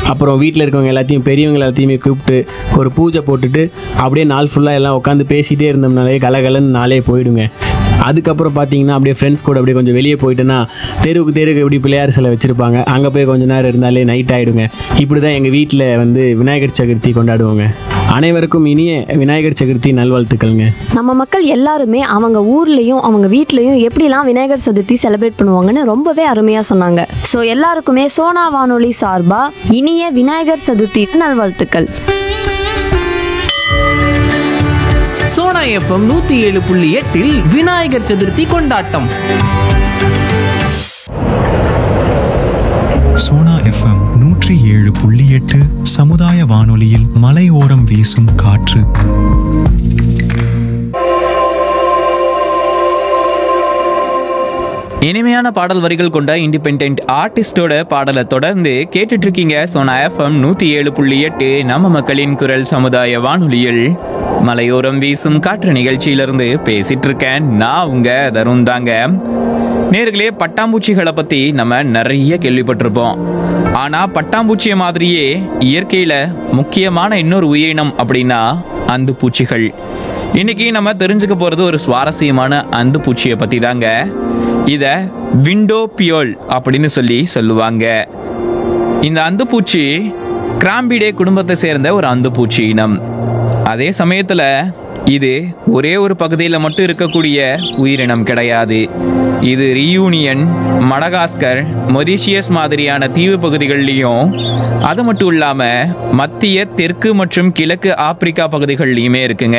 அப்புறம் வீட்டில் இருக்கவங்க எல்லாத்தையும் பெரியவங்க எல்லாத்தையுமே கூப்பிட்டு ஒரு பூஜை போட்டுட்டு அப்படியே நாள் ஃபுல்லாக எல்லாம் உட்காந்து பேசிகிட்டே இருந்தோம்னாலே கலகலன்னு நாளே போயிடுங்க அதுக்கப்புறம் பார்த்தீங்கன்னா அப்படியே ஃப்ரெண்ட்ஸ் கூட அப்படியே கொஞ்சம் வெளியே போயிட்டேன்னா தெருவுக்கு தெருவுக்கு இப்படி பிள்ளையார் சிலை வச்சுருப்பாங்க அங்கே போய் கொஞ்ச நேரம் இருந்தாலே நைட் ஆகிடுங்க இப்படி தான் எங்கள் வீட்டில் வந்து விநாயகர் சதுர்த்தி கொண்டாடுவோங்க அனைவருக்கும் இனிய விநாயகர் சதுர்த்தி நல்வாழ்த்துக்கள்ங்க நம்ம மக்கள் எல்லாருமே அவங்க ஊர்லேயும் அவங்க வீட்லேயும் எப்படிலாம் விநாயகர் சதுர்த்தி செலிப்ரேட் பண்ணுவாங்கன்னு ரொம்பவே அருமையாக சொன்னாங்க ஸோ எல்லாருக்குமே சோனா வானொலி சார்பாக இனிய விநாயகர் சதுர்த்தி நல்வாழ்த்துக்கள் சோனா எஃப்எம் நூத்தி ஏழு புள்ளி எட்டில் விநாயகர் சதுர்த்தி கொண்டாட்டம் சோனா எஃப்எம் நூற்றி ஏழு புள்ளி எட்டு சமுதாய வானொலியில் மலையோரம் வீசும் காற்று இனிமையான பாடல் வரிகள் கொண்ட இண்டிபெண்ட் ஆர்டிஸ்டோட பாடலை தொடர்ந்து கேட்டுட்டு இருக்கீங்க சோனா எஃப்எம் நூத்தி ஏழு புள்ளி எட்டு நம்ம மக்களின் குரல் சமுதாய வானொலியில் மலையோரம் வீசும் காற்று நிகழ்ச்சியிலிருந்து பேசிட்டு இருக்கேன் நான் உங்க தருண் தாங்க நேர்களே பட்டாம்பூச்சிகளை பத்தி நம்ம நிறைய கேள்விப்பட்டிருப்போம் ஆனா பட்டாம்பூச்சியை மாதிரியே இயற்கையில முக்கியமான இன்னொரு உயிரினம் அப்படின்னா அந்து பூச்சிகள் இன்னைக்கு நம்ம தெரிஞ்சுக்க போறது ஒரு சுவாரஸ்யமான அந்து பூச்சியை பத்தி தாங்க இத விண்டோ பியோல் அப்படின்னு சொல்லி சொல்லுவாங்க இந்த அந்துப்பூச்சி கிராம்பிடே குடும்பத்தை சேர்ந்த ஒரு அந்துப்பூச்சி இனம் அதே சமயத்துல இது ஒரே ஒரு பகுதியில் மட்டும் இருக்கக்கூடிய உயிரினம் கிடையாது இது ரியூனியன் மடகாஸ்கர் மொரிஷியஸ் மாதிரியான தீவு பகுதிகள்லையும் அது மட்டும் இல்லாம மத்திய தெற்கு மற்றும் கிழக்கு ஆப்பிரிக்கா பகுதிகள்லையுமே இருக்குங்க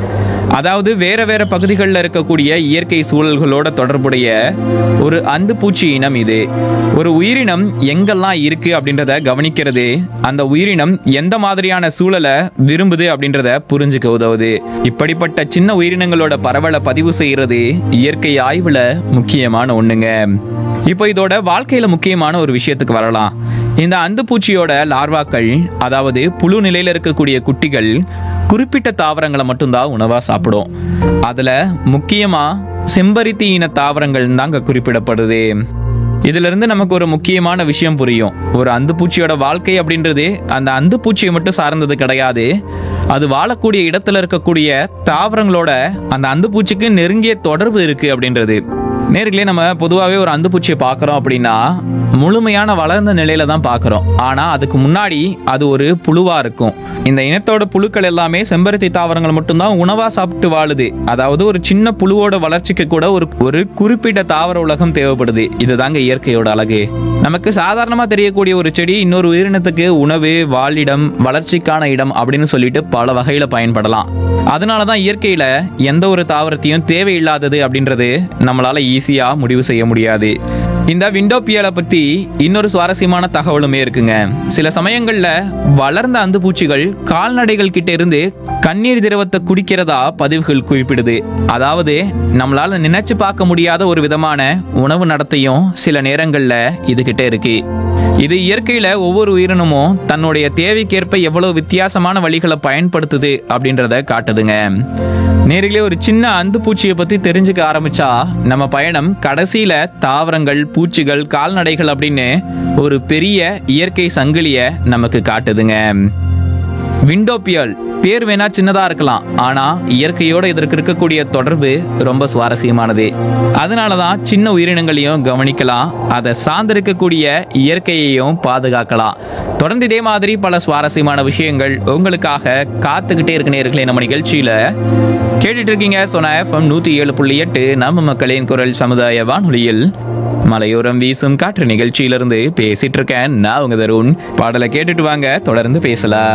அதாவது வேற வேற பகுதிகளில் இருக்கக்கூடிய இயற்கை சூழல்களோட தொடர்புடைய ஒரு அந்து பூச்சி இனம் இது ஒரு உயிரினம் எங்கெல்லாம் இருக்கு அப்படின்றத கவனிக்கிறது அந்த உயிரினம் எந்த மாதிரியான சூழலை விரும்புது அப்படின்றத புரிஞ்சுக்க உதவுது இப்படிப்பட்ட சின்ன உயிரினங்களோட பரவலை பதிவு செய்யறது இயற்கை ஆய்வுல முக்கியமான ஒண்ணுங்க இப்போ இதோட வாழ்க்கையில முக்கியமான ஒரு விஷயத்துக்கு வரலாம் இந்த அந்துப்பூச்சியோட லார்வாக்கள் அதாவது புழு நிலையில இருக்கக்கூடிய குட்டிகள் குறிப்பிட்ட தாவரங்களை மட்டும்தான் உணவா சாப்பிடும் அதுல முக்கியமா செம்பருத்தி இன தாவரங்கள் தாங்க குறிப்பிடப்படுது இதுல இருந்து நமக்கு ஒரு முக்கியமான விஷயம் புரியும் ஒரு அந்துப்பூச்சியோட வாழ்க்கை அப்படின்றது அந்த அந்துப்பூச்சியை மட்டும் சார்ந்தது கிடையாது அது வாழக்கூடிய இடத்துல இருக்கக்கூடிய தாவரங்களோட அந்த அந்துப்பூச்சிக்கு நெருங்கிய தொடர்பு இருக்கு அப்படின்றது நேர்களே நம்ம பொதுவாகவே ஒரு அந்துப்பூச்சியை பார்க்குறோம் அப்படின்னா முழுமையான வளர்ந்த நிலையில தான் பார்க்குறோம் ஆனால் அதுக்கு முன்னாடி அது ஒரு புழுவா இருக்கும் இந்த இனத்தோட புழுக்கள் எல்லாமே செம்பருத்தி தாவரங்கள் மட்டும்தான் உணவா சாப்பிட்டு வாழுது அதாவது ஒரு சின்ன புழுவோட வளர்ச்சிக்கு கூட ஒரு ஒரு குறிப்பிட்ட தாவர உலகம் தேவைப்படுது இதுதாங்க இயற்கையோட அழகு நமக்கு சாதாரணமா தெரியக்கூடிய ஒரு செடி இன்னொரு உயிரினத்துக்கு உணவு வாழிடம் வளர்ச்சிக்கான இடம் அப்படின்னு சொல்லிட்டு பல வகையில பயன்படலாம் அதனால தான் இயற்கையில எந்த ஒரு தாவரத்தையும் தேவையில்லாதது அப்படின்றது நம்மளால ஈஸியா முடிவு செய்ய முடியாது இந்த விண்டோபியலை பத்தி இன்னொரு சுவாரஸ்யமான தகவலுமே இருக்குங்க சில சமயங்கள்ல வளர்ந்த அந்துப்பூச்சிகள் கால்நடைகள் கிட்ட இருந்து கண்ணீர் திரவத்தை குடிக்கிறதா பதிவுகள் குறிப்பிடுது அதாவது நம்மளால நினைச்சு பார்க்க முடியாத ஒரு விதமான உணவு நடத்தையும் சில நேரங்கள்ல இது கிட்ட இருக்கு இது இயற்கையில ஒவ்வொரு உயிரினமும் தன்னுடைய தேவைக்கேற்ப எவ்வளவு வித்தியாசமான வழிகளை பயன்படுத்துது அப்படின்றத காட்டுதுங்க நேரிலே ஒரு சின்ன அந்து பூச்சியை பத்தி தெரிஞ்சுக்க ஆரம்பிச்சா நம்ம பயணம் கடைசியில தாவரங்கள் பூச்சிகள் கால்நடைகள் அப்படின்னு ஒரு பெரிய இயற்கை சங்கிலிய நமக்கு காட்டுதுங்க விண்டோபியல் பேர் வேணா சின்னதா இருக்கலாம் ஆனா இயற்கையோட இதற்கு இருக்கக்கூடிய தொடர்பு ரொம்ப சுவாரஸ்யமானது அதனாலதான் சின்ன உயிரினங்களையும் கவனிக்கலாம் அதை சார்ந்திருக்கக்கூடிய இயற்கையையும் பாதுகாக்கலாம் தொடர்ந்து இதே மாதிரி பல சுவாரஸ்யமான விஷயங்கள் உங்களுக்காக காத்துக்கிட்டே இருக்க நேர்களே நம்ம நிகழ்ச்சியில கேட்டுட்டு இருக்கீங்க சொன்ன எஃப்எம் நூத்தி ஏழு புள்ளி எட்டு நம்ம மக்களின் குரல் சமுதாய வானொலியில் மலையோரம் வீசும் காற்று நிகழ்ச்சியிலிருந்து பேசிட்டு இருக்கேன் நான் உங்க தருண் பாடலை கேட்டுட்டு வாங்க தொடர்ந்து பேசலாம்